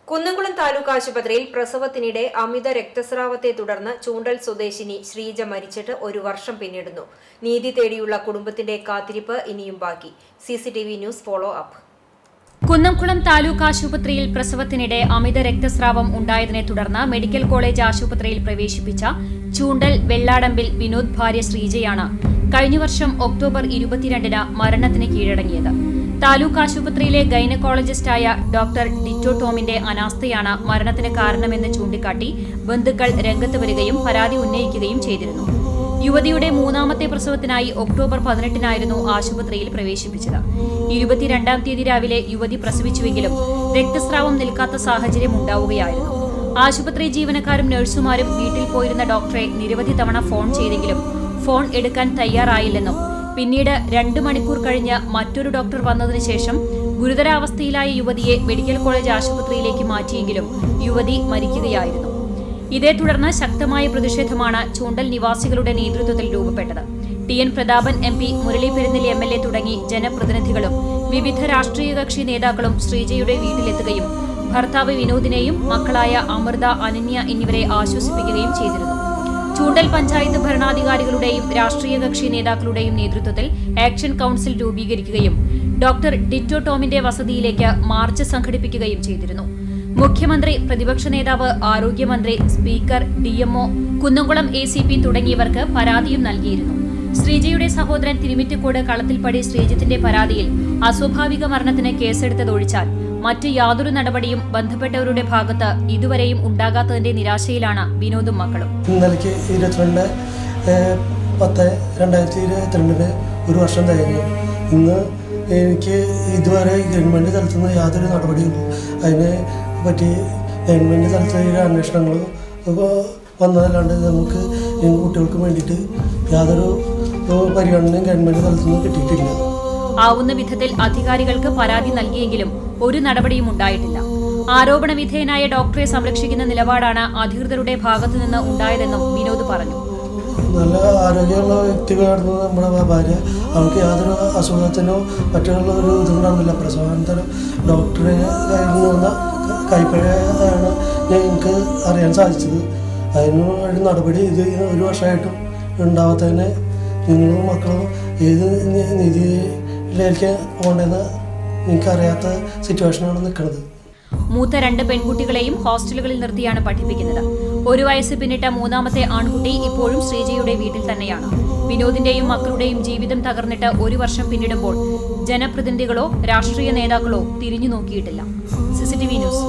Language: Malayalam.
കുന്നംകുളം താലൂക്ക് ആശുപത്രിയിൽ പ്രസവത്തിനിടെ അമിത രക്തസ്രാവത്തെ തുടർന്ന് ചൂണ്ടൽ സ്വദേശിനി ശ്രീജ മരിച്ചിട്ട് ഒരു വർഷം പിന്നിടുന്നു നീതി തേടിയുള്ള കുടുംബത്തിന്റെ കാത്തിരിപ്പ് ഇനിയും ബാക്കി CCTV news follow up Kunnamkulam taluk ആശുപത്രിയിൽ പ്രസവത്തിനിടെ അമിത രക്തസ്രാവം ഉണ്ടായതിനെ തുടർന്ന് മെഡിക്കൽ കോളേജ് ആശുപത്രിയിൽ പ്രവേശിപ്പിച്ച ചൂണ്ടൽ വെള്ളാടമ്പിൽ വിനോദ് ഭാര്യ ശ്രീജയാണ് കഴിഞ്ഞ വർഷം ഒക്ടോബർ ഇരുപത്തിരണ്ടിന് മരണത്തിന് കീഴടങ്ങിയത് താലൂക്ക് ആശുപത്രിയിലെ ഗൈനക്കോളജിസ്റ്റായ ഡോക്ടർ ഡിറ്റോ ടോമിന്റെ അനാസ്ഥയാണ് മരണത്തിന് കാരണമെന്ന് ചൂണ്ടിക്കാട്ടി ബന്ധുക്കൾ രംഗത്ത് വരികയും പരാതി ഉന്നയിക്കുകയും ചെയ്തിരുന്നു യുവതിയുടെ മൂന്നാമത്തെ പ്രസവത്തിനായി ഒക്ടോബർ പതിനെട്ടിനായിരുന്നു ആശുപത്രിയിൽ പ്രവേശിപ്പിച്ചത് ഇരുപത്തിരണ്ടാം തീയതി രാവിലെ യുവതി പ്രസവിച്ചുവെങ്കിലും രക്തസ്രാവം നിൽക്കാത്ത സാഹചര്യം ഉണ്ടാവുകയായിരുന്നു ആശുപത്രി ജീവനക്കാരും നഴ്സുമാരും വീട്ടിൽ പോയിരുന്ന ഡോക്ടറെ നിരവധി തവണ ഫോൺ ചെയ്തെങ്കിലും ഫോൺ എടുക്കാൻ തയ്യാറായില്ലെന്നും പിന്നീട് രണ്ടു മണിക്കൂർ കഴിഞ്ഞ് മറ്റൊരു ഡോക്ടർ വന്നതിനു ശേഷം ഗുരുതരാവസ്ഥയിലായ യുവതിയെ മെഡിക്കൽ കോളേജ് ആശുപത്രിയിലേക്ക് മാറ്റിയെങ്കിലും യുവതി മരിക്കുകയായിരുന്നു ഇതേ തുടർന്ന് ശക്തമായ പ്രതിഷേധമാണ് ചൂണ്ടൽ നിവാസികളുടെ നേതൃത്വത്തിൽ രൂപപ്പെട്ടത് T N Prathapan M P Murali Perunelli M L A തുടങ്ങി ജനപ്രതിനിധികളും വിവിധ രാഷ്ട്രീയ കക്ഷി നേതാക്കളും ശ്രീജയുടെ വീട്ടിലെത്തുകയും ഭർത്താവ് വിനോദിനെയും മക്കളായ അമൃത അനന്യ എന്നിവരെ ആശ്വസിപ്പിക്കുകയും ചെയ്തിരുന്നു ചൂണ്ടൽ പഞ്ചായത്ത് ഭരണാധികാരികളുടെയും രാഷ്ട്രീയ കക്ഷി നേതാക്കളുടെയും നേതൃത്വത്തിൽ ആക്ഷൻ കൌൺസിൽ രൂപീകരിക്കുകയും ഡോക്ടർ ഡിറ്റോ ടോമിന്റെ വസതിയിലേക്ക് മാർച്ച് സംഘടിപ്പിക്കുകയും ചെയ്തിരുന്നു മുഖ്യമന്ത്രി പ്രതിപക്ഷ നേതാവ് ആരോഗ്യമന്ത്രി speaker DMO Kunnamkulam A C P തുടങ്ങിയവർക്ക് പരാതിയും നൽകിയിരുന്നു ശ്രീജയുടെ സഹോദരൻ തിരുമിറ്റക്കോട് കളത്തിൽപ്പടി ശ്രീജിത്തിന്റെ പരാതിയിൽ അസ്വാഭാവിക മരണത്തിന് കേസെടുത്തതൊഴിച്ചാൽ മറ്റ് യാതൊരു നടപടിയും ബന്ധപ്പെട്ടവരുടെ ഭാഗത്ത് ഇതുവരെയും ഉണ്ടാകാത്തതിന്റെ നിരാശയിലാണ് വിനോദും മക്കളും ഇന്നലേക്ക് ഇരുപത്തിരണ്ട് ഏഹ്, പത്ത് രണ്ടായിരത്തി ഇരുപത്തിരണ്ടിന് ഒരു വർഷം തികഞ്ഞു ഇന്ന് എനിക്ക് ഇതുവരെ ഗവൺമെൻറ് തലത്തിൽ നിന്ന് യാതൊരു നടപടിയും അതിനെ പറ്റി ഗവൺമെൻറ് തലത്തിൽ ഒരു അന്വേഷണങ്ങളോ ഒക്കെ വന്നതല്ലാണ്ട് നമുക്ക് ഈ കുട്ടികൾക്ക് വേണ്ടിയിട്ട് യാതൊരു ഏഹ്, പരിഗണനയും ഗവൺമെൻറ് തലത്തിൽ നിന്ന് കിട്ടിയിട്ടില്ല ആവുന്ന വിധത്തിൽ അധികാരികൾക്ക് പരാതി നൽകിയെങ്കിലും ഒരു നടപടിയും ഉണ്ടായിട്ടില്ല ആരോപണ വിധേയനായ ഡോക്ടറെ സംരക്ഷിക്കുന്ന നിലപാടാണ് അധികൃതരുടെ ഭാഗത്തുനിന്ന് ഉണ്ടായതെന്നും വിനോദ് പറഞ്ഞു നല്ല ആരോഗ്യമുള്ള വ്യക്തികളായിരുന്നു നമ്മുടെ ഭാര്യ അവൾക്ക് യാതൊരു അസുഖത്തിനോ മറ്റുള്ള ഒരു ഇതും കാണുന്നില്ല പ്രസവാനന്തരം ഡോക്ടറെ കയ്യിൽ നിന്ന് വന്ന കൈപ്പഴയാണ് ഞങ്ങൾക്ക് അറിയാൻ സാധിച്ചത് അതിന് ഒരു നടപടി ഇത് ഒരു വർഷമായിട്ടും ഉണ്ടാവാത്തതിന് നിങ്ങളും മക്കളും ഏത് നി- നീതിയിലേക്ക് പോകേണ്ടതെന്ന് നിങ്ങൾക്ക് അറിയാത്ത സിറ്റുവേഷനാണ് നിൽക്കുന്നത് മൂത്ത രണ്ട് പെൺകുട്ടികളെയും ഹോസ്റ്റലുകളിൽ നിർത്തിയാണ് പഠിപ്പിക്കുന്നത് ഒരു വയസ്സ് പിന്നിട്ട മൂന്നാമത്തെ ആൺകുട്ടി ഇപ്പോഴും ശ്രീജയുടെ വീട്ടിൽ തന്നെയാണ് വിനോദിന്റെയും മക്കളുടെയും ജീവിതം തകർന്നിട്ട് ഒരു വർഷം പിന്നിടുമ്പോൾ ജനപ്രതിനിധികളോ രാഷ്ട്രീയ നേതാക്കളോ തിരിഞ്ഞു നോക്കിയിട്ടില്ല സിസിടിവി ന്യൂസ്